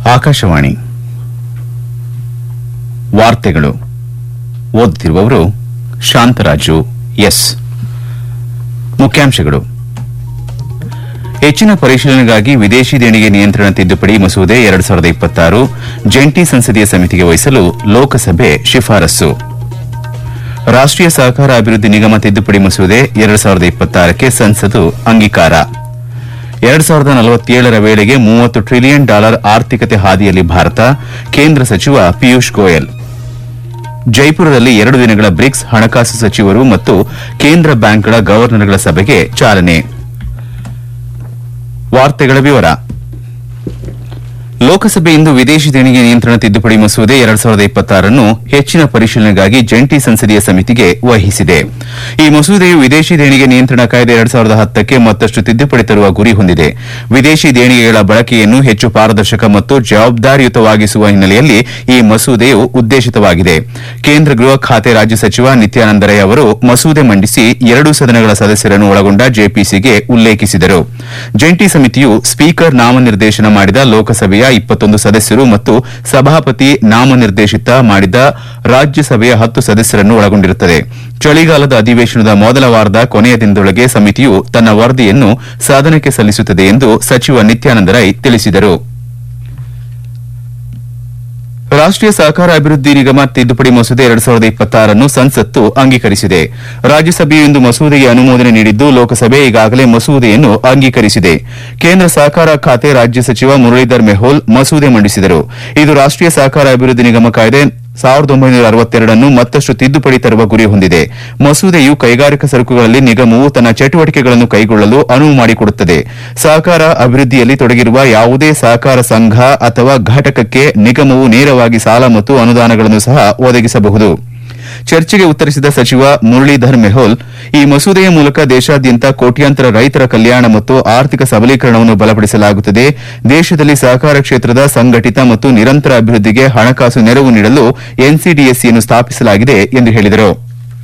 ಆಕಾಶವಾಣಿ ವಾರ್ತೆಗಳು ಓದುತ್ತಿರುವವರು ಶಾಂತರಾಜು ಎಸ್ ಮುಖ್ಯಾಂಶಗಳು ಹೆಚ್ಚಿನ ಪರಿಶೀಲನೆಗಾಗಿ ವಿದೇಶಿ ದೇಣಿಗೆ ನಿಯಂತ್ರಣ ತಿದ್ದುಪಡಿ ಮಸೂದೆ ಎರಡು ಸಾವಿರದ ಇಪ್ಪತ್ತಾರು ಜಂಟಿ ಸಂಸದೀಯ ಸಮಿತಿಗೆ ವಹಿಸಲು ಲೋಕಸಭೆ ಶಿಫಾರಸ್ಸು ರಾಷ್ಟೀಯ ಸಹಕಾರ ಅಭಿವೃದ್ಧಿ ನಿಗಮ ತಿದ್ದುಪಡಿ ಮಸೂದೆ ಎರಡು ಸಾವಿರದ ಇಪ್ಪತ್ತಾರಕ್ಕೆ ಸಂಸತ್ತು ಅಂಗೀಕಾರ ಎರಡು ಸಾವಿರದ ನಲವತ್ತೇಳರ ವೇಳೆಗೆ ಮೂವತ್ತು ಟ್ರಿಲಿಯನ್ ಡಾಲರ್ ಆರ್ಥಿಕತೆ ಹಾದಿಯಲ್ಲಿ ಭಾರತ ಕೇಂದ್ರ ಸಚಿವ ಪಿಯೂಷ್ ಗೋಯಲ್ ಜೈಪುರದಲ್ಲಿ ಎರಡು ದಿನಗಳ ಬ್ರಿಕ್ಸ್ ಹಣಕಾಸು ಸಚಿವರು ಮತ್ತು ಕೇಂದ್ರ ಬ್ಯಾಂಕ್ಗಳ ಗವರ್ನರ್ಗಳ ಸಭೆಗೆ ಚಾಲನೆ ವಾರ್ತೆಗಳ ವಿವರ ಲೋಕಸಭೆ ಇಂದು ವಿದೇಶಿ ದೇಣಿಗೆ ನಿಯಂತ್ರಣ ತಿದ್ದುಪಡಿ ಮಸೂದೆ ಎರಡು ಸಾವಿರದ ಇಪ್ಪತ್ತಾರನ್ನು ಹೆಚ್ಚಿನ ಪರಿಶೀಲನೆಗಾಗಿ ಜಂಟಿ ಸಂಸದೀಯ ಸಮಿತಿಗೆ ವಹಿಸಿದೆ ಈ ಮಸೂದೆಯು ವಿದೇಶಿ ದೇಣಿಗೆ ನಿಯಂತ್ರಣ ಕಾಯ್ದೆ ಎರಡು ಸಾವಿರದ ಹತ್ತಕ್ಕೆ ಮತ್ತಷ್ಟು ತಿದ್ದುಪಡಿ ತರುವ ಗುರಿ ಹೊಂದಿದೆ ವಿದೇಶಿ ದೇಣಿಗೆಗಳ ಬಳಕೆಯನ್ನು ಹೆಚ್ಚು ಪಾರದರ್ಶಕ ಮತ್ತು ಜವಾಬ್ದಾರಿಯುತವಾಗಿಸುವ ಹಿನ್ನೆಲೆಯಲ್ಲಿ ಈ ಮಸೂದೆಯು ಉದ್ದೇಶಿತವಾಗಿದೆ ಕೇಂದ್ರ ಗೃಹ ಖಾತೆ ರಾಜ್ಯ ಸಚಿವ ನಿತ್ಯಾನಂದ ರೈ ಅವರು ಮಸೂದೆ ಮಂಡಿಸಿ ಎರಡೂ ಸದನಗಳ ಸದಸ್ಯರನ್ನು ಒಳಗೊಂಡ ಜೆಪಿಸಿಗೆ ಉಲ್ಲೇಖಿಸಿದರು ಜಂಟಿ ಸಮಿತಿಯು ಸ್ಪೀಕರ್ ನಾಮನಿರ್ದೇಶನ ಮಾಡಿದ ಲೋಕಸಭೆಯ ಇಪ್ಪತ್ತೊಂದು ಸದಸ್ಯರು ಮತ್ತು ಸಭಾಪತಿ ನಾಮನಿರ್ದೇಶಿತ ಮಾಡಿದ ರಾಜ್ಯಸಭೆಯ ಹತ್ತು ಸದಸ್ಯರನ್ನು ಒಳಗೊಂಡಿರುತ್ತದೆ ಚಳಿಗಾಲದ ಅಧಿವೇಶನದ ಮೊದಲ ವಾರದ ಕೊನೆಯ ದಿನದೊಳಗೆ ಸಮಿತಿಯು ತನ್ನ ವರದಿಯನ್ನು ಸದನಕ್ಕೆ ಸಲ್ಲಿಸುತ್ತದೆ ಎಂದು ಸಚಿವ ನಿತ್ಯಾನಂದ ರೈ ತಿಳಿಸಿದರು ರಾಷ್ಟೀಯ ಸಹಕಾರ ಅಭಿವೃದ್ಧಿ ನಿಗಮ ತಿದ್ದುಪಡಿ ಮಸೂದೆ ಎರಡು ಸಾವಿರದ ಇಪ್ಪತ್ತಾರನ್ನು ಸಂಸತ್ತು ಅಂಗೀಕರಿಸಿದೆ ರಾಜ್ಯಸಭೆಯು ಇಂದು ಮಸೂದೆಗೆ ಅನುಮೋದನೆ ನೀಡಿದ್ದು ಲೋಕಸಭೆ ಈಗಾಗಲೇ ಮಸೂದೆಯನ್ನು ಅಂಗೀಕರಿಸಿದೆ ಕೇಂದ್ರ ಸಹಕಾರ ಖಾತೆ ರಾಜ್ಯ ಸಚಿವ ಮುರಳೀಧರ್ ಮೆಹೋಲ್ ಮಸೂದೆ ಮಂಡಿಸಿದರು ಇದು ರಾಷ್ಟೀಯ ಸಹಕಾರ ಅಭಿವೃದ್ಧಿ ನಿಗಮ ಕಾಯ್ದೆ ಸಾವಿರದ ಒಂಬೈನೂರ ಅರವತ್ತೆರಡನ್ನು ಮತ್ತಷ್ಟು ತಿದ್ದುಪಡಿ ತರುವ ಗುರಿ ಹೊಂದಿದೆ ಮಸೂದೆಯು ಕೈಗಾರಿಕಾ ಸರಕುಗಳಲ್ಲಿ ನಿಗಮವು ತನ್ನ ಚಟುವಟಿಕೆಗಳನ್ನು ಕೈಗೊಳ್ಳಲು ಅನುವು ಮಾಡಿಕೊಡುತ್ತದೆ ಸಹಕಾರ ಅಭಿವೃದ್ಧಿಯಲ್ಲಿ ತೊಡಗಿರುವ ಯಾವುದೇ ಸಹಕಾರ ಸಂಘ ಅಥವಾ ಘಟಕಕ್ಕೆ ನಿಗಮವು ನೇರವಾಗಿ ಸಾಲ ಮತ್ತು ಅನುದಾನಗಳನ್ನು ಸಹ ಒದಗಿಸಬಹುದು ಚರ್ಚೆಗೆ ಉತ್ತರಿಸಿದ ಸಚಿವ ಮುರಳೀಧರ್ ಮೆಹೋಲ್ ಈ ಮಸೂದೆಯ ಮೂಲಕ ದೇಶಾದ್ಯಂತ ಕೋಟ್ಯಾಂತರ ರೈತರ ಕಲ್ಯಾಣ ಮತ್ತು ಆರ್ಥಿಕ ಸಬಲೀಕರಣವನ್ನು ಬಲಪಡಿಸಲಾಗುತ್ತದೆ ದೇಶದಲ್ಲಿ ಸಹಕಾರ ಕ್ಷೇತ್ರದ ಸಂಘಟಿತ ಮತ್ತು ನಿರಂತರ ಅಭಿವೃದ್ಧಿಗೆ ಹಣಕಾಸು ನೆರವು ನೀಡಲು ಎನ್ಸಿಡಿಎಸ್ಸಿಯನ್ನು ಸ್ಥಾಪಿಸಲಾಗಿದೆ ಎಂದು ಹೇಳಿದರು